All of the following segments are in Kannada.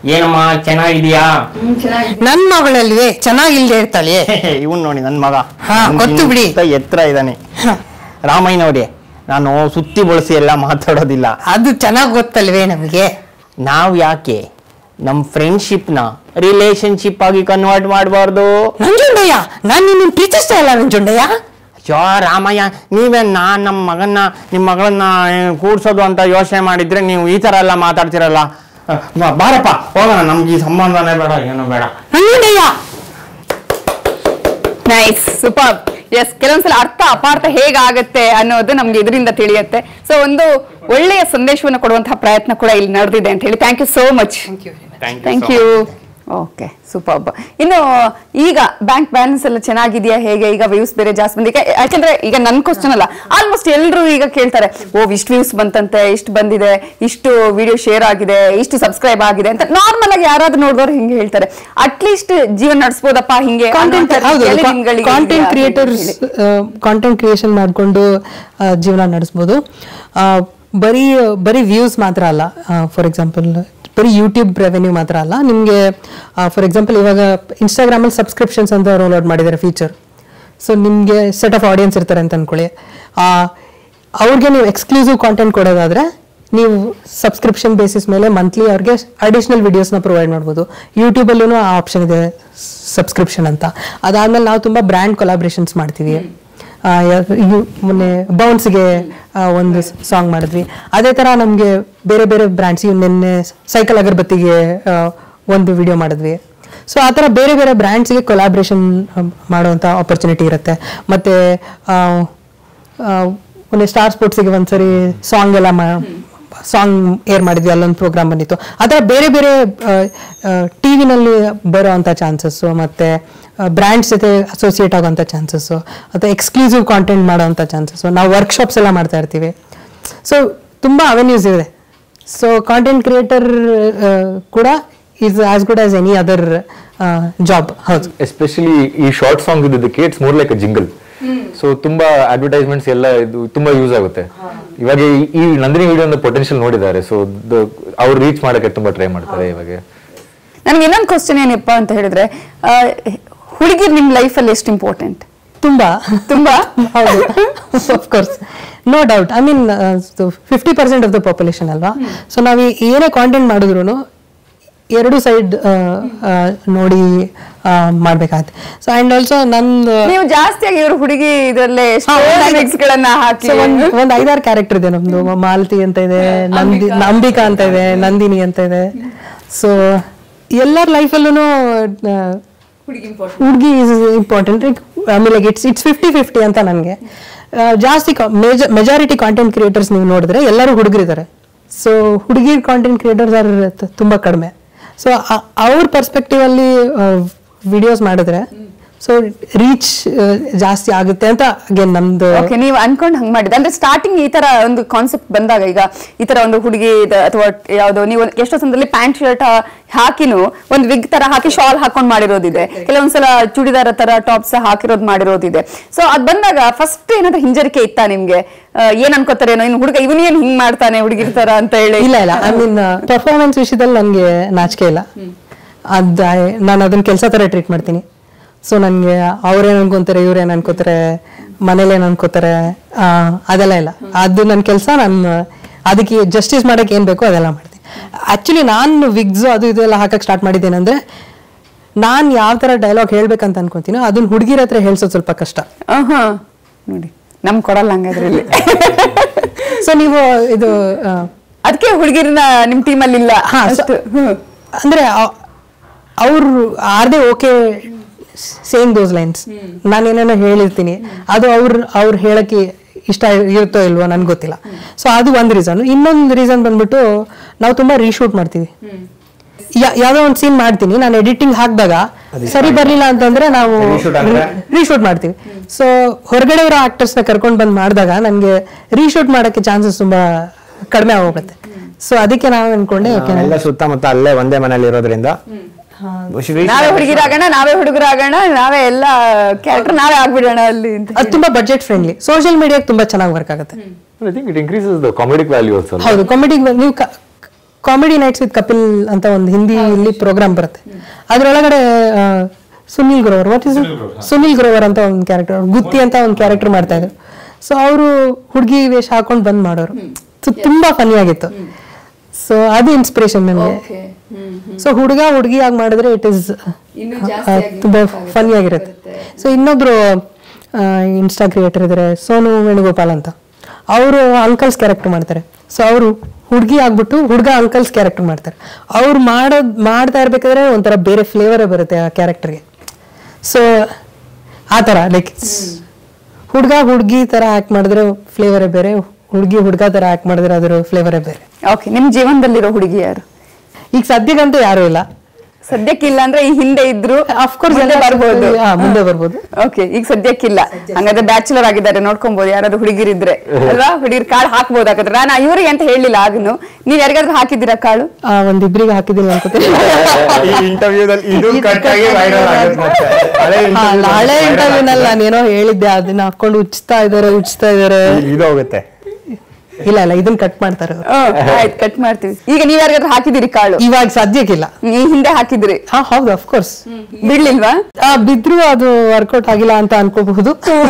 ಏನಮ್ಮ ಚೆನ್ನಾಗಿದ್ಯಾ ನನ್ ಮಗಳಲ್ವೇ ಚೆನ್ನಾಗಿಲ್ದೆ ಇರ್ತಾಳೆ ಇವನ್ ನೋಡಿ ನನ್ ಮಗ ಹಾ, ನನ್ ಗೊತ್ತು ಬಿಡಿ. ಗಿಂತ ಎತ್ತರ ಇದ್ದಾನೆ ರಾಮಯ್ಯನವ್ರೆ ನಾನು ಸುತ್ತಿ ಬಳಸಿ ಎಲ್ಲ ಮಾತಾಡೋದಿಲ್ಲ ಅದು ಚೆನ್ನಾಗ್ ಗೊತ್ತಲ್ವೇ ನಮ್ಗೆ ನಾವ್ ಯಾಕೆ ನಮ್ ಫ್ರೆಂಡ್ಶಿಪ್ ನ ರಿಲೇಶನ್ಶಿಪ್ ಆಗಿ ಕನ್ವರ್ಟ್ ಮಾಡಬಾರ್ದು ನಂಜುಂಡಯ್ಯ ನಾನ್ ನಿನ್ನ ಪ್ರೀತಿಸ್ತಾ ಇಲ್ಲ ನಂಜುಂಡಯ್ಯ ಜೋ ರಾಮಯ್ಯ ನೀವೇ ನಾನ್ ನಮ್ಮ ಮಗನ್ನ ನಿಮ್ಮ ಮಗಳನ್ನ ಕೂಡ್ಸೋದು ಅಂತ ಯೋಚನೆ ಮಾಡಿದ್ರೆ ನೀವು ಈ ತರ ಎಲ್ಲ ಮಾತಾಡ್ತಿರಲ್ಲ ಅಹ್, ಬಾ- ಬಾರಪ್ಪ ಹೋಗೋಣ ನಮ್ಗೆ ಈ ಸಂಬಂಧನೇ ಬೇಡ ಏನು ಬೇಡ ನಂಜುಂಡಯ್ಯ ನೈಸ್ ಸೂಪರ್ ಎಸ್ ಕೆಲವೊಂದ್ಸಲ ಅರ್ಥ ಅಪಾರ್ಥ ಹೇಗಾಗತ್ತೆ ಅನ್ನೋದು ನಮ್ಗೆ ಇದರಿಂದ ತಿಳಿಯುತ್ತೆ ಸೊ ಒಂದು ಒಳ್ಳೆಯ ಸಂದೇಶವನ್ನು ಕೊಡುವಂತಹ ಪ್ರಯತ್ನ ಕೂಡ ಇಲ್ಲಿ ನಡೆದಿದೆ ಅಂತ ಹೇಳಿ thank you so much thank you okay super ಇನ್ನು ಈಗ ಬ್ಯಾಂಕ್ ಬ್ಯಾಲೆನ್ಸ್ ಎಲ್ಲ ಚೆನ್ನಾಗಿದೆಯಾ ಹೇಗೆ ಈಗ ವ್ಯೂಸ್ ಬೇರೆ ಜಾಸ್ತಿ ಬಂದಿದೆ ಯಾಕಂದ್ರೆ ಈಗ ನನ್ ಕ್ವಶನ್ ಅಲ್ಲ ಆಲ್ಮೋಸ್ಟ್ ಎಲ್ಲರೂ ಈಗ ಕೇಳ್ತಾರೆ ಓ ಇಷ್ಟು ವ್ಯೂಸ್ ಬಂತಂತೆ ಇಷ್ಟು ಬಂದಿದೆ ಇಷ್ಟು ವಿಡಿಯೋ ಶೇರ್ ಆಗಿದೆ ಇಷ್ಟು ಸಬ್ಸ್ಕ್ರೈಬ್ ಆಗಿದೆ ಅಂತ ನಾರ್ಮಲ್ ಆಗಿ ಯಾರಾದ್ರೂ ನೋಡಿದವ್ರು ಹಿಂಗೆ ಹೇಳ್ತಾರೆ ಅಟ್ಲೀಸ್ಟ್ ಜೀವನ ನಡೆಸ್ಬೋದಪ್ಪ ಹಿಂಗೆ ಕಾಂಟೆಂಟ್ ಅನ್ನೋ ಹೌದು ರೀತಿಯಲ್ಲಿ ನಿಮ್ಗಳಿಗೆ ಕಾಂಟೆಂಟ್ ಇದೆಯಾ? ಕ್ರಿಯೇಟರ್ಸ್ ಕಾಂಟೆಂಟ್ ಕ್ರಿಯೇಷನ್ ಮಾಡಿಕೊಂಡು ಜೀವನ ನಡೆಸ್ಬೋದು ಆ, ಬರೀ ಬರೀ ವ್ಯೂಸ್ ಮಾತ್ರ ಅಲ್ಲ ಫಾರ್ ಎಕ್ಸಾಂಪಲ್ ಬರೀ ಯೂಟ್ಯೂಬ್ ರೆವೆನ್ಯೂ ಮಾತ್ರ ಅಲ್ಲ ನಿಮಗೆ ಫಾರ್ ಎಕ್ಸಾಂಪಲ್ ಇವಾಗ ಇನ್ಸ್ಟಾಗ್ರಾಮಲ್ಲಿ ಸಬ್ಸ್ಕ್ರಿಪ್ಷನ್ಸ್ ಅಂತ ಡೌನ್ಲೋಡ್ ಮಾಡಿದ್ದಾರೆ ಫೀಚರ್ ಸೊ ನಿಮಗೆ ಸೆಟ್ ಆಫ್ ಆಡಿಯನ್ಸ್ ಇರ್ತಾರೆ ಅಂತ ಅನ್ಕೊಳ್ಳಿ ಆ, ಅವ್ರಿಗೆ ನೀವು ಎಕ್ಸ್ಕ್ಲೂಸಿವ್ ಕಾಂಟೆಂಟ್ ಕೊಡೋದಾದ್ರೆ ನೀವು ಸಬ್ಸ್ಕ್ರಿಪ್ಷನ್ ಬೇಸಿಸ್ ಮೇಲೆ ಮಂತ್ಲಿ ಅವ್ರಿಗೆ ಅಡಿಷ್ನಲ್ ವಿಡಿಯೋಸ್ನ ಪ್ರೊವೈಡ್ ಮಾಡ್ಬೋದು ಯೂಟ್ಯೂಬಲ್ಲೂ ಆ ಆಪ್ಷನ್ ಇದೆ ಸಬ್ಸ್ಕ್ರಿಪ್ಷನ್ ಅಂತ ಅದಾದ್ಮೇಲೆ ನಾವು ತುಂಬ ಬ್ರ್ಯಾಂಡ್ ಕೊಲಾಬ್ರೇಷನ್ಸ್ ಮಾಡ್ತೀವಿ ಆ, ಯಾ- ಇವು ಮೊನ್ನೆ ಬೌನ್ಸ್ಗೆ ಒಂದು ಸಾಂಗ್ ಮಾಡಿದ್ವಿ ಅದೇ ಥರ ನಮಗೆ ಬೇರೆ ಬೇರೆ ಬ್ರ್ಯಾಂಡ್ಸ್ ಇವು ನಿನ್ನೆ ಸೈಕಲ್ ಅಗರಬತ್ತಿಗೆ ಆ, ಒಂದು ವಿಡಿಯೋ ಮಾಡಿದ್ವಿ ಸೊ ಆ ಥರ ಬೇರೆ ಬೇರೆ ಬ್ರ್ಯಾಂಡ್ಸ್ಗೆ ಕೊಲಾಬ್ರೇಷನ್ ಮಾಡುವಂಥ ಆಪರ್ಚುನಿಟಿ ಇರುತ್ತೆ ಮತ್ತು ಮೊನ್ನೆ ಸ್ಟಾರ್ ಸ್ಪೋರ್ಟ್ಸಿಗೆ ಒಂದ್ಸರಿ ಸಾಂಗ್ ಎಲ್ಲ ಮಾ ಸಾಂಗ್ ಏರ್ ಮಾಡಿದ್ವಿ ಅಲ್ಲೊಂದು ಪ್ರೋಗ್ರಾಮ್ ಬಂದಿತ್ತು ಆ ಥರ ಬೇರೆ ಬೇರೆ ಟಿ ವಿನಲ್ಲಿ ಬರೋ ಅಂಥ ಚಾನ್ಸಸ್ಸು ಮತ್ತು ಬ್ರ್ಯಾಂಡ್ಸ್ ಜೊತೆ ಅಸೋಸಿಯೇಟ್ ಆಗೋಂಥ ಚಾನ್ಸಸ್ಸು ಅಥವಾ ಎಕ್ಸ್ಕ್ಲೂಸಿವ್ ಕಾಂಟೆಂಟ್ ಮಾಡೋವಂಥ ಚಾನ್ಸಸ್ಸು ನಾವು ವರ್ಕ್ಶಾಪ್ಸ್ ಎಲ್ಲ ಮಾಡ್ತಾ ಇರ್ತೀವಿ ಸೊ ತುಂಬ ಅವೆನ್ಯೂಸ್ ಇದೆ ಸೊ ಕಾಂಟೆಂಟ್ ಕ್ರಿಯೇಟರ್ ಕೂಡ is as good as any other job ಹೌದು ಎಸ್ಪೆಷಲಿ ಈ ಶಾರ್ಟ್ ಸಾಂಗ್ ಇದ್ದಕ್ಕೆ it's more like a jingle so ತುಂಬಾ ಅಡ್ವರ್ಟೈಸ್ಮೆಂಟ್ಸ್ ಎಲ್ಲ ಇದು ತುಂಬಾ ಯೂಸ್ ಆಗುತ್ತೆ ಇವಾಗ ಈ- ಈ ನಂದಿನಿ ವಿಡಿಯೋ ಒಂದು ಪೊಟೆನ್ಶಿಯಲ್ ನೋಡಿದ್ದಾರೆ ಸೊ ಅವ್ರು ರೀಚ್ ಮಾಡಕ್ಕೆ ತುಂಬಾ ಟ್ರೈ ಮಾಡ್ತಾರೆ ಇವಾಗ ನನ್ಗೆ ಇನ್ನೊಂದು ಕ್ವಶನ್ ಏನಪ್ಪ ಅಂತ ಹೇಳಿದ್ರೆ ಹುಡುಗಿರ್ ನಿಮ್ ಲೈಫ್ ಅಲ್ಲಿ ಎಷ್ಟು ಇಂಪಾರ್ಟೆಂಟ್ ತುಂಬಾ ತುಂಬಾ ಹೌದು course no doubt I mean fifty percent of the population ಅಲ್ವಾ ಸೊ ನಾವು ಏನೇ ಕಾಂಟೆಂಟ್ ಮಾಡಿದ್ರು ಎರಡು ಸೈಡ್ ನೋಡಿ ಮಾಡ್ಬೇಕಾಗತ್ತೆ ಸೊ ಅಂಡ್ ಆಲ್ಸೋ ನಂದು ನೀವು ಜಾಸ್ತಿಯಾಗಿ ಇವ್ರು ಹುಡುಗಿ ಇದರಲ್ಲೇ ಮಿಕ್ಸ್ ಗಳನ್ನ ಹಾಕಿ ಸೊ ಒಂದ್ ಒಂದ್ ಐದಾರು ಕ್ಯಾರೆಕ್ಟರ್ ಇದೆ ನಮ್ದು ಮಾಲತಿ ಅಂತ ಇದೆ ನಂದಿ ಅಂಬಿಕಾ ಅಂತ ಇದೆ ನಂದಿನಿ ಅಂತ ಇದೆ ಸೊ ಎಲ್ಲರ ಲೈಫಲ್ಲೂ ಹುಡುಗಿ ಇಸ್ ಇಂಪಾರ್ಟೆಂಟ್ ಆಮೇಲೆ ಇಟ್ಸ್ ಇಟ್ಸ್ ಫಿಫ್ಟಿ ಫಿಫ್ಟಿ ಅಂತ ನನಗೆ ಜಾಸ್ತಿ ಮೆಜಾರಿಟಿ ಕಾಂಟೆಂಟ್ ಕ್ರಿಯೇಟರ್ಸ್ ನೀವು ನೋಡಿದ್ರೆ ಎಲ್ಲರೂ ಹುಡುಗರಿದ್ದಾರೆ ಸೊ ಹುಡುಗಿ ಕಾಂಟೆಂಟ್ ಕ್ರಿಯೇಟರ್ಸ್ ಆರ್ ತುಂಬ ಕಡಿಮೆ ಸೊ ಅವ್ರ ಪರ್ಸ್ಪೆಕ್ಟಿವ್ ಅಲ್ಲಿ ವಿಡಿಯೋಸ್ ಮಾಡಿದ್ರೆ ಸೊ ರೀಚ್ ಜಾಸ್ತಿ ಆಗುತ್ತೆ ಅಂತ ಅಗೇನ್ ನಮ್ದು ಓಕೆ ನೀವು ಅನ್ಕೊಂಡ್ ಹಂಗ್ ಮಾಡಿದ್ರೆ ಅಂದ್ರೆ ಸ್ಟಾರ್ಟಿಂಗ್ ಈ ತರ ಒಂದು ಕಾನ್ಸೆಪ್ಟ್ ಬಂದಾಗ ಈಗ ಈ ತರ ಒಂದು ಹುಡುಗಿ ಇದ- ಅಥವಾ ಯಾವ್ದೋ ನೀವು ಒಂದ್- ಎಷ್ಟೋ ಸಂದರ್ಭದಲ್ಲಿ ಪ್ಯಾಂಟ್ ಶರ್ಟ್ ಹಾಕಿನೂ ಒಂದು ವಿಗ್ ತರ ಹಾಕಿ ಶಾಲ್ ಹಾಕೊಂಡ್ ಮಾಡಿರೋದಿದೆ ಕೆಲವೊಂದ್ಸಲ ಚೂಡಿದಾರ ತರ ಟಾಪ್ಸ್ ಹಾಕಿರೋದು ಮಾಡಿರೋದಿದೆ ಸೊ ಅದ್ ಬಂದಾಗ ಫಸ್ಟ್ ಏನಾದ್ರೂ ಹಿಂಜರಿಕೆ ಇತ್ತಾ ನಿಮ್ಗೆ ಆ, ಏನ್ ಅನ್ಕೋತಾರೇನೋ ಇನ್ನು ಹುಡುಗ ಇವನೇನ್ ಹಿಂಗ್ ಮಾಡ್ತಾನೆ ಹುಡುಗಿರ್ ತರ ಅಂತ ಹೇಳಿ ಇಲ್ಲ ಇಲ್ಲ ಐ ಮೀನ್ ಪರ್ಫಾರ್ಮೆನ್ಸ್ ವಿಷಯದಲ್ಲಿ ನನಗೆ ನಾಚಿಕೆ ಇಲ್ಲ ಅದ್ ನಾನು ಅದನ್ನ ಕೆಲಸ ತರ ಟ್ರೀಟ್ ಮಾಡ್ತೀನಿ ಸೊ ನನಗೆ ಅವ್ರೇನ್ ಅನ್ಕೊಂತಾರೆ ಇವ್ರೇನ್ ಅನ್ಕೋತಾರೆ ಮನೇಲೇನ್ ಅನ್ಕೋತಾರೆ ಆ, ಅದೆಲ್ಲ ಇಲ್ಲ ಅದು ನನ್ನ ಕೆಲಸ ನಾನು ಅದಕ್ಕೆ ಜಸ್ಟಿಸ್ ಮಾಡಕ್ಕೆ ಏನ್ ಬೇಕೋ ಅದೆಲ್ಲ ಮಾಡ್ತೀನಿ ಆಕ್ಚುಲಿ ನಾನು ವಿಗ್ಸ್ ಅದು ಇದೆಲ್ಲ ಹಾಕಕ್ ಸ್ಟಾರ್ಟ್ ಮಾಡಿದ್ದೇನೆಂದ್ರೆ ನಾನು ಯಾವ ತರ ಡೈಲಾಗ್ ಹೇಳ್ಬೇಕಂತ ಅನ್ಕೊಂತೀನೋ ಅದನ್ನ ಹುಡುಗಿರ ಹತ್ರ ಹೇಳ್ಸೋದು ಸ್ವಲ್ಪ ಕಷ್ಟ ಆಹಾ. ನೋಡಿ ನಮ್ ಕೊಡಲ್ಲ ಹಂಗಾದ್ರೆ ಇಲ್ಲಿ ಸೊ ನೀವು ಇದು ಆ, ಅದಕ್ಕೆ ಹುಡುಗಿರನ್ನ ನಿಮ್ ಟೀಮಲ್ಲಿ ಇಲ್ಲ ಹಾ, ಸೊ- ಅಷ್ಟು ಹ್ಮ್. ಅಂದ್ರೆ ಅವರು are they okay same those lines ನಾನು ಏನೇನೋ ಹೇಳಿರ್ತೀನಿ ಅದು ಅವ್ರ ಅವ್ರು ಹೇಳಕ್ಕೆ ಇಷ್ಟ ಇರುತ್ತೋ ಇಲ್ವೋ ನನ್ಗೆ ಗೊತ್ತಿಲ್ಲ ಸೊ ಅದು ಒಂದು ರೀಸನ್ ಇನ್ನೊಂದು ರೀಸನ್ ಬಂದ್ಬಿಟ್ಟು ನಾವು ತುಂಬಾ ರೀಶೂಟ್ ಮಾಡ್ತೀವಿ ಯಾ- ಯಾವ್ದೋ ಒಂದು ಸೀನ್ ಮಾಡ್ತೀನಿ ನಾನು ಎಡಿಟಿಂಗ್ ಹಾಕಿದಾಗ ಸರಿ ಬರ್ಲಿಲ್ಲ ಅಂತಂದ್ರೆ ನಾವು Reshoot ಅಂದ್ರೆ? ರೀಶೂಟ್ ಮಾಡ್ತೀವಿ ಸೊ ಹೊರಗಡೆ ಇರೋ ಆಕ್ಟರ್ಸ್ನ ಕರ್ಕೊಂಡು ಬಂದು ಮಾಡಿದಾಗ ನನಗೆ ರೀಶೂಟ್ ಮಾಡಕ್ಕೆ ಚಾನ್ಸಸ್ ತುಂಬಾ ಕಡಿಮೆ ಆಗೋಗುತ್ತೆ ಸೊ ಅದಕ್ಕೆ ನಾವು ಅನ್ಕೊಂಡೆ ಓಕೆ ಎಲ್ಲ ಸುತ್ತಮುತ್ತ ಅಲ್ಲೇ ಒಂದೇ ಮನೇಲಿ ಇರೋದ್ರಿಂದ ನಾವೇ ಹುಡುಗಿರಾಗೋಣ ನಾವೇ ಹುಡುಗರಾಗೋಣ ನಾವೇ ಎಲ್ಲ ಕ್ಯಾರೆಕ್ಟರ್ ನಾವೇ ಆಗ್ಬಿಡೋಣ ಅಲ್ಲಿ ಅಂತ ಅದು ತುಂಬಾ ಬಜೆಟ್ ಫ್ರೆಂಡ್ಲಿ ಸೋಷಿಯಲ್ ಮೀಡಿಯಾಗೆ ತುಂಬಾ ಚೆನ್ನಾಗಿ ವರ್ಕ್ ಆಗುತ್ತೆ I think it increases the comedic value also ಹೌದು ಕಾಮಿಡಿ ನೀವು ಕಾಮಿಡಿ ನೈಟ್ಸ್ ವಿತ್ ಕಪಿಲ್ ಅಂತ ಒಂದು ಹಿಂದಿಯಲ್ಲಿ ಪ್ರೋಗ್ರಾಮ್ ಬರುತ್ತೆ ಅದ್ರೊಳಗಡೆ ಆ, ಸುನಿಲ್ ಗ್ರೋವರ್ ವಾಟ್ ಇಸ್ ಸುನಿಲ್ ಗ್ರೋವರ್ ಅಂತ ಒಂದು ಕ್ಯಾರೆಕ್ಟರ್ ಗುತ್ತಿ ಅಂತ ಒಂದು ಕ್ಯಾರೆಕ್ಟರ್ ಮಾಡ್ತಾ ಇದ್ರು ಸೊ ಅವರು ಹುಡುಗಿ ವೇಷ ಹಾಕೊಂಡು ಬಂದ್ ಮಾಡೋರು So, ತುಂಬಾ ಫನಿ ಆಗಿತ್ತು ಸೊ ಅದು ಇನ್ಸ್ಪಿರೇಷನ್ ನನಗೆ ಸೊ ಹುಡುಗ ಹುಡುಗಿ ಆಗಿ ಮಾಡಿದ್ರೆ ಇಟ್ ಇಸ್ ತುಂಬಾ ಫನಿ ಆಗಿರುತ್ತೆ ಸೊ ಇನ್ನೊಬ್ರು ಇನ್ಸ್ಟಾ ಕ್ರಿಯೇಟರ್ ಇದ್ದಾರೆ ಸೋನು ವೇಣುಗೋಪಾಲ್ ಅಂತ ಅವರು ಅಂಕಲ್ಸ್ ಕ್ಯಾರೆಕ್ಟರ್ ಮಾಡ್ತಾರೆ ಸೊ ಅವರು ಹುಡುಗಿ ಆಗ್ಬಿಟ್ಟು ಹುಡುಗ ಅಂಕಲ್ಸ್ ಕ್ಯಾರೆಕ್ಟರ್ ಮಾಡ್ತಾರೆ ಅವ್ರು ಮಾಡೋದ್ ಮಾಡ್ತಾ ಇರ್ಬೇಕಾದ್ರೆ ಒಂಥರ ಬೇರೆ ಫ್ಲೇವರೇ ಬರುತ್ತೆ ಆ ಕ್ಯಾರೆಕ್ಟರ್ಗೆ ಸೊ ಆ ಥರ ಲೈಕ್ ಹುಡುಗ ಹುಡುಗಿ ಥರ ಆ್ಯಕ್ಟ್ ಮಾಡಿದ್ರೆ ಫ್ಲೇವರೇ ಬೇರೆ ಹುಡುಗಿ ಹುಡುಗ ಥರ ಆ್ಯಕ್ಟ್ ಮಾಡಿದ್ರೆ ಅದ್ರ ಫ್ಲೇವರೇ ಬೇರೆ ಓಕೆ ನಿಮ್ ಜೀವನದಲ್ಲಿರೋ ಹುಡುಗಿ ಯಾರು ಈಗ ಸದ್ಯಕ್ಕಂತೂ ಯಾರೂ ಇಲ್ಲ ಸದ್ಯಕ್ಕಿಲ್ಲ ಅಂದ್ರೆ ಈ ಹಿಂದೆ ಇದ್ರು ಅಫ್ಕೋರ್ಸ್ ಮುಂದೆ ಬರ್ಬೋದು ಹಾ ಮುಂದೆ ಬರ್ಬೋದು ಓಕೆ ಈಗ ಸದ್ಯಕ್ಕಿಲ್ಲ ಹಂಗಾದ್ರೆ ಬ್ಯಾಚುಲರ್ ಆಗಿದ್ದಾರೆ ನೋಡ್ಕೊಬಹುದು ಯಾರಾದ್ರೂ ಹುಡುಗಿರಿದ್ರೆ ಅಲ್ವಾ ಹುಡುಗಿರ್ ಕಾಳು ಹಾಕ್ಬೋದು ಹಾಗಾದ್ರೆ ನಾನು ಇವ್ರಿಗೆ ಅಂತ ಹೇಳಿಲ್ಲ ಆಗನು ನೀವ್ ಯಾರಿಗಾದ್ರೂ ಹಾಕಿದ್ದೀರಾ ಕಾಳು ಆ, ಒಂದಿಬ್ರಿಗೆ ಹಾಕಿದ್ದೀನಿ ಅನ್ಕೋತೀನಿ ಈ ಇಂಟರ್ವ್ಯೂದಲ್ಲಿ ಇದು ಕಟ್ ಆಗಿ ವೈರಲ್ ಆಗುತ್ತೆ ಮತ್ತೆ. ಹಳೆ ಹಾ, interview ಅಲ್ಲ, ಹಳೆ viral ಇಂಟರ್ವ್ಯೂನಲ್ಲಿ ನಾನೇನೋ ಹೇಳಿದ್ದೆ ಅದನ್ನ ಹಾಕೊಂಡು ಉಚ್ತಾ ಇದಾರೆ ಉಚ್ತಾ ಇದಾರೆ ಆಗುತ್ತೆ. ಇದು ಹೋಗುತ್ತೆ ಇಲ್ಲ ಇಲ್ಲ ಇದನ್ನ ಕಟ್ ಮಾಡ್ತಾರೆ ಅವ್ರು. ಆಯ್ತು ಕಟ್ ಮಾಡ್ತೀವಿ ಈಗ ನೀವ್ ಯಾರಿಗಾದ್ರೂ ಹಾಕಿದಿರಿ ಕಾಳು ಇವಾಗ ಸದ್ಯಕ್ಕಿಲ್ಲ ಈ ಹಿಂದೆ ಹಾಕಿದ್ರಿ ಹಾ ಹೌದು ಅಫ್ಕೋರ್ಸ್ ಬಿಡ್ಲಿಲ್ವಾ ಬಿದ್ರು ಅದು ವರ್ಕೌಟ್ ಆಗಿಲ್ಲ ಅಂತ ಅನ್ಕೋಬಹುದು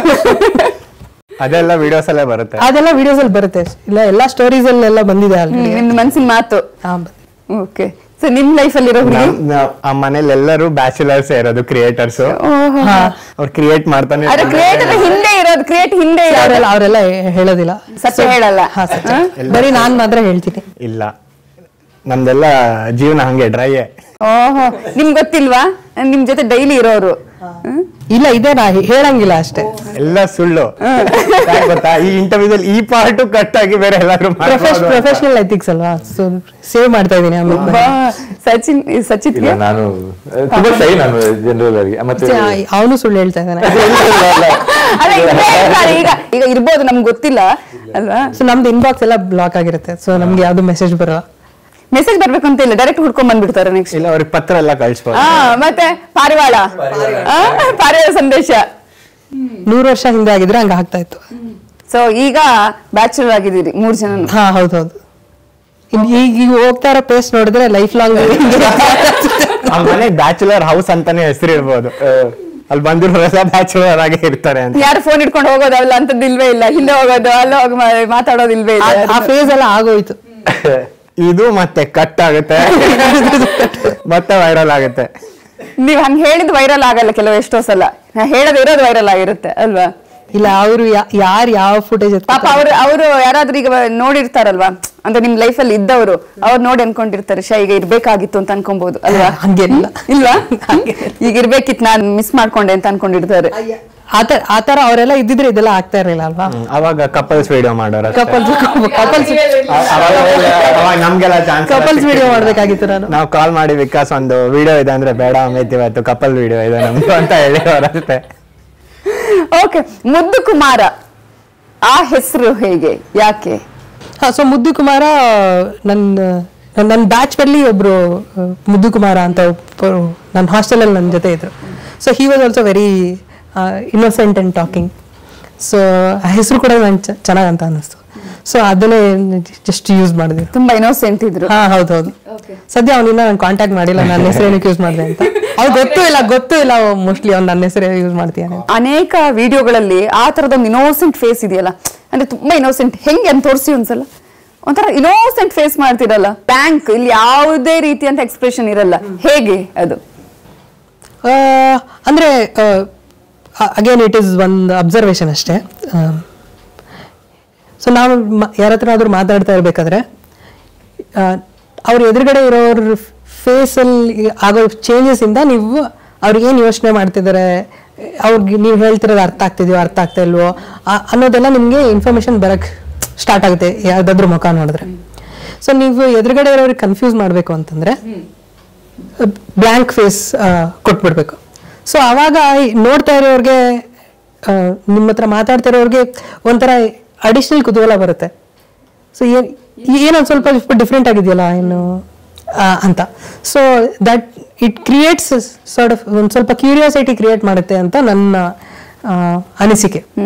ಅದೆಲ್ಲ ವಿಡಿಯೋಸ್ ಅಲ್ಲೇ ಬರುತ್ತೆ ಅದೆಲ್ಲ ವಿಡಿಯೋಸ್ ಅಲ್ಲಿ ಬರುತ್ತೆ ಇಲ್ಲ ಎಲ್ಲಾ ಸ್ಟೋರೀಸ್ ಅಲ್ಲೆಲ್ಲ ಬಂದಿದೆ ಆಲ್ರೆಡಿ ನಿಮ್ದು ಮನ್ಸಿನ ಮಾತು ಓಕೆ ಸೊ ನಿಮ್ ಲೈಫ್ ಅಲ್ಲಿರೋ ಹುಡುಗಿ ನಮ್- ನಾವ್- ಆ ಮನೇಲಿ ಎಲ್ಲರೂ ಬ್ಯಾಚುಲರ್ಸ್ ಇರೋದು ಕ್ರಿಯೇಟರ್ಸ್ ಅವ್ರು ಕ್ರಿಯೇಟ್ ಮಾಡ್ತಾನೆ ಅದ್ರ ಕ್ರಿಯೇಟ್ ಹಿಂದೆ ಇರೋದು ಕ್ರಿಯೇಟ್ ಹಿಂದೆ ಇರೋದು ಅವರೆಲ್ಲ ಅವರೆಲ್ಲ ಹೇಳೋದಿಲ್ಲ ಸತ್ಯ ಹೇಳಲ್ಲ ಹಾ ಸತ್ಯ ಬರೀ ನಾನ್ ಮಾತ್ರ ಹೇಳ್ತೀನಿ ಇಲ್ಲ ನಮ್ದೆಲ್ಲ ಜೀವನ ಹಂಗೆ ಡ್ರೈಯೇ ಓಹೋ ನಿಮ್ಗೆ ಗೊತ್ತಿಲ್ವಾ ನಿಮ್ ಜೊತೆ ಡೈಲಿ ಇರೋರು ಹ್ಮ್? ಇಲ್ಲ ಇದೇ ನಾ ಹೇಳಂಗಿಲ್ಲ ಅಷ್ಟೇ ಎಲ್ಲ ಸುಳ್ಳು ಯಾಕ್ ಗೊತ್ತಾ ಈ ಇಂಟರ್ವ್ಯೂದಲ್ಲಿ ಈ ಪಾರ್ಟ್ ಕಟ್ ಆಗಿ ಬೇರೆ ಎಲ್ಲಾದ್ರೂ ಮಾಡ್ಬೋದು. ಪ್ರೊಫೆಷನಲ್ ಎಥಿಕ್ಸ್ ಅಲ್ವಾ ಸೊ ಸೇವ್ ಮಾಡ್ತಾ ಇದೀನಿ ಆಮೇಲೆ ಬಾ, ಸಚಿನ್ ಸಚಿತ್ ಇಲ್ಲ ನಾನು ಅಹ್, ತುಂಬಾ ಸೈ ನಾನು ಜನರಲ್ ಆಗಿ ಮತ್ತೆ ಅವನು ಸುಳ್ಳು ಹೇಳ್ತಾ ಇದ್ದಾನೆ ಅಲ್ಲ, ಇದ್ದೇ ಇರ್ತಾರೆ ಈಗ ಈಗ ಇರ್ಬೋದು ನಮ್ಗೆ ಗೊತ್ತಿಲ್ಲ ಅಲ್ವಾ ಸೊ ನಮ್ದು ಇನ್ಬಾಕ್ಸ್ ಎಲ್ಲ ಬ್ಲಾಕ್ ಆಗಿರುತ್ತೆ ಸೊ ನಮ್ಗೆ ಯಾವ್ದು ಮೆಸೇಜ್ ಬರಲ್ಲ ಮೆಸೇಜ್ ಬರ್ಬೇಕು ಅಂತ ಇಲ್ಲ ಡೈರೆಕ್ಟ್ ಹುಡ್ಕೊಂಡ್ ಬಂದ್ಬಿಡ್ತಾರೆ ನೆಕ್ಸ್ಟ್ ಇಲ್ಲ ಅವ್ರಿಗೆ ಪತ್ರ ಎಲ್ಲ ಕಳ್ಸ್ಬೋದು ಆ ಮತ್ತೆ ಪಾರಿವಾಳ ಆ, ಪಾರಿವಾಳ ಸಂದೇಶ ನೂರು ವರ್ಷ ಹಿಂದೆ ಆಗಿದ್ರೆ ಹಂಗ ಆಗ್ತಾ ಇತ್ತು ಸೊ ಈಗ ಬ್ಯಾಚುಲರ್ ಆಗಿದ್ದೀರಿ ಮೂರ್ ಜನ ಹಾ ಹೌದೌದು ಇನ್ ಈಗ ಈಗ ಹೋಗ್ತಾ ಇರೋ ಪೇಸ್ ನೋಡಿದ್ರೆ ಲೈಫ್ ಲಾಂಗ್ ಆ ಮನೆ ಬ್ಯಾಚುಲರ್ ಹೌಸ್ ಅಂತಾನೆ ಹೆಸರು ಇರ್ಬೋದು ಅಲ್ಲಿ ಬಂದಿರೋರೆಲ್ಲ ಬ್ಯಾಚುಲರ್ ಆಗೇ ಇರ್ತಾರೆ ಅಂತ ಯಾರು ಫೋನ್ ಇಟ್ಕೊಂಡು ಹೋಗೋದಲ್ಲ ಅಂತದ್ದು ಇಲ್ವೇ ಇಲ್ಲ ಹಿಂದೆ ಹೋಗೋದು ಅಲ್ಲ ಹೋಗಿ ಮಾ- ಮಾತಾಡೋದು ಇಲ್ವೇ ಇಲ್ಲ ಆ ಫೇಸ್ ಎಲ್ಲ ಆಗೋಯ್ತು ಇದು ಮತ್ತೆ ಕಟ್ ಆಗುತ್ತೆ ಮತ್ತೆ ವೈರಲ್ ಆಗುತ್ತೆ ನೀವ್ ಹಂಗ್ ಹೇಳಿದ್ ವೈರಲ್ ಆಗಲ್ಲ ಕೆಲವು ಎಷ್ಟೋ ಸಲ ನಾ ಹೇಳದ್ ಇರೋದು ವೈರಲ್ ಆಗಿರುತ್ತೆ ಅಲ್ವಾ ಇಲ್ಲ ಅವರು ಯಾರು ಯಾವ ಫುಟೇಜ್ ಪಾಪ ಅವರು ಅವರು ಯಾರಾದ್ರೂ ಈಗ ನೋಡಿರ್ತಾರಲ್ವಾ ಅಂದ್ರೆ ನಿಮ್ ಲೈಫ್ ಅಲ್ಲಿ ಇದ್ದವರು ಅವ್ರು ನೋಡಿ ಅನ್ಕೊಂಡಿರ್ತಾರೆ ಶಾ ಈಗ ಇರ್ಬೇಕಾಗಿತ್ತು ಅಂತ ಅನ್ಕೊಬಹುದು ಅಲ್ವಾ ಹಂಗೇನಿಲ್ಲ ಇಲ್ವಾ ಈಗ ಇರ್ಬೇಕಿತ್ತು ನಾನ್ ಮಿಸ್ ಮಾಡ್ಕೊಂಡೆ ಅಂತ ಅನ್ಕೊಂಡಿರ್ತಾರೆ ಆತರ ಆತರ ಅವರೆಲ್ಲ ಇದ್ದಿದ್ರೆ ಇದೆಲ್ಲ ಆಗ್ತಾ ಇರಲಿಲ್ಲ ಅಲ್ವಾ ಹ್ಮ್. ಅವಾಗ ಕಪಲ್ಸ್ ವಿಡಿಯೋ ಮಾಡೋರ ಕಪಲ್ಸ್ ಕಪಲ್ಸ್ ಅವಾಗ ನಮ್ಗೆಲ್ಲ ಚಾನ್ಸ್ ಕಪಲ್ಸ್ ವಿಡಿಯೋ ಮಾಡ್ಬೇಕಾಗಿತ್ತು ನಾನು ನಾವು ಕಾಲ್ ಮಾಡಿ ವಿಕಾಸ್ ಒಂದು ವಿಡಿಯೋ ಇದೆ ಅಂದ್ರೆ ಬೇಡ ಅಮಿತ್ ಇವತ್ತು ಕಪಲ್ ವಿಡಿಯೋ ಇದೆ ನಮ್ದು ಅಂತ ಹೇಳಿ ಅವರಷ್ಟೇ ಓಕೆ ಮುದ್ದು ಕುಮಾರ ಆ ಹೆಸರು ಹೇಗೆ ಯಾಕೆ ಹಾ ಸೊ ಮುದ್ದು ಕುಮಾರ ನನ್ನ ನನ್ನ ಬ್ಯಾಚ್ ಅಲ್ಲಿ ಒಬ್ರು ಆ, ಮುದ್ದು ಕುಮಾರ ಅಂತ ಒಬ್ಬರು ನನ್ನ ಹಾಸ್ಟೆಲಲ್ಲಿ ನನ್ನ ಜೊತೆ ಇದ್ರು so he was also very innocent and talking so ಆ ಹೆಸರು ಕೂಡ ನಂಗೆ ಚೆನ್ನಾಗಿ ಅಂತ ಅನ್ನಿಸ್ತು ಸೊ ಅದನ್ನೇ ಜಸ್ಟ್ ಯೂಸ್ ಮಾಡಿದ್ವಿ ತುಂಬಾ ಇನೋಸೆಂಟ್ ಇದ್ರು ಹಾ ಹೌದೌದು ಸದ್ಯ ಅವನಿನ್ನ ನಾನು ಕಾಂಟ್ಯಾಕ್ಟ್ ಮಾಡಿಲ್ಲ ನನ್ನ ಹೆಸರು ಏನಕ್ಕೆ ಯೂಸ್ ಮಾಡಿದೆ ಅಂತ ಅವ್ರು ಗೊತ್ತೂ ಇಲ್ಲ ಗೊತ್ತೂ ಇಲ್ಲ ಮೋಸ್ಟ್ಲಿ ಅವ್ನು ನನ್ನ ಹೆಸರೇ ಯೂಸ್ ಮಾಡ್ತೀಯಾನೆ ಅನೇಕ ವಿಡಿಯೋಗಳಲ್ಲಿ ಆ ತರದೊಂದು ಇನೋಸೆಂಟ್ ಫೇಸ್ ಇದೆಯಲ್ಲ ಅಂದ್ರೆ ತುಂಬಾ ಇನೋಸೆಂಟ್ ಹೆಂಗೆ ಅಂತ ತೋರಿಸಿ ಒಂದ್ಸಲ ಒಂಥರ ಇನೋಸೆಂಟ್ ಫೇಸ್ ಮಾಡ್ತಿರಲ್ಲ ಬ್ಯಾಂಕ್ ಇಲ್ಲಿ ಯಾವುದೇ ರೀತಿಯಂತ ಎಕ್ಸ್ಪ್ರೆಷನ್ ಇರಲ್ಲ ಹೇಗೆ ಅದು ಆ, ಅಂದ್ರೆ ಅಗೇನ್ ಇಟ್ ಈಸ್ ಒಂದು ಅಬ್ಸರ್ವೇಷನ್ ಅಷ್ಟೇ ಸೊ ನಾವು ಯಾರ ಹತ್ರನಾದ್ರೂ ಮಾತಾಡ್ತಾ ಇರ್ಬೇಕಾದ್ರೆ ಅವ್ರ ಎದುರುಗಡೆ ಇರೋರ ಫೇಸಲ್ಲಿ ಆಗೋ ಚೇಂಜಸ್ ಇಂದ ನೀವು ಅವ್ರಿಗೆ ಏನು ಯೋಚನೆ ಮಾಡ್ತಿದ್ದಾರೆ ಅವ್ರಿಗೆ ನೀವು ಹೇಳ್ತಿರೋದು ಅರ್ಥ ಆಗ್ತಿದೆಯೋ ಅರ್ಥ ಆಗ್ತಾ ಇಲ್ವೋ ಆ- ಅನ್ನೋದೆಲ್ಲ ನಿಮಗೆ ಇನ್ಫಾರ್ಮೇಶನ್ ಬರಕ್ ಸ್ಟಾರ್ಟ್ ಆಗುತ್ತೆ ಯಾವ್ದಾದ್ರು ಮುಖ ನೋಡಿದ್ರೆ ಸೊ ನೀವು ಎದುರುಗಡೆ ಇರೋರಿಗೆ ಕನ್ಫ್ಯೂಸ್ ಮಾಡಬೇಕು ಅಂತಂದ್ರೆ ಬ್ಲ್ಯಾಂಕ್ ಫೇಸ್ ಕೊಟ್ಬಿಡ್ಬೇಕು ಸೊ ಅವಾಗ ಈ ನೋಡ್ತಾ ಇರೋರಿಗೆ ಆ, ನಿಮ್ಮ ಹತ್ರ ಮಾತಾಡ್ತಾ ಇರೋರಿಗೆ ಒಂಥರ ಅಡಿಷನಲ್ ಕುತೂಹಲ ಬರುತ್ತೆ ಸೊ ಏನ್ ಏನೊಂದು ಸ್ವಲ್ಪ ಡಿಫ್ರೆಂಟ್ ಆಗಿದೆಯಲ್ಲ ಏನು ಆ, ಅಂತ so that it creates sort of ಒಂದು ಸ್ವಲ್ಪ ಕ್ಯೂರಿಯಾಸಿಟಿ ಕ್ರಿಯೇಟ್ ಮಾಡುತ್ತೆ ಅಂತ ನನ್ನ ಆ, ಅನಿಸಿಕೆ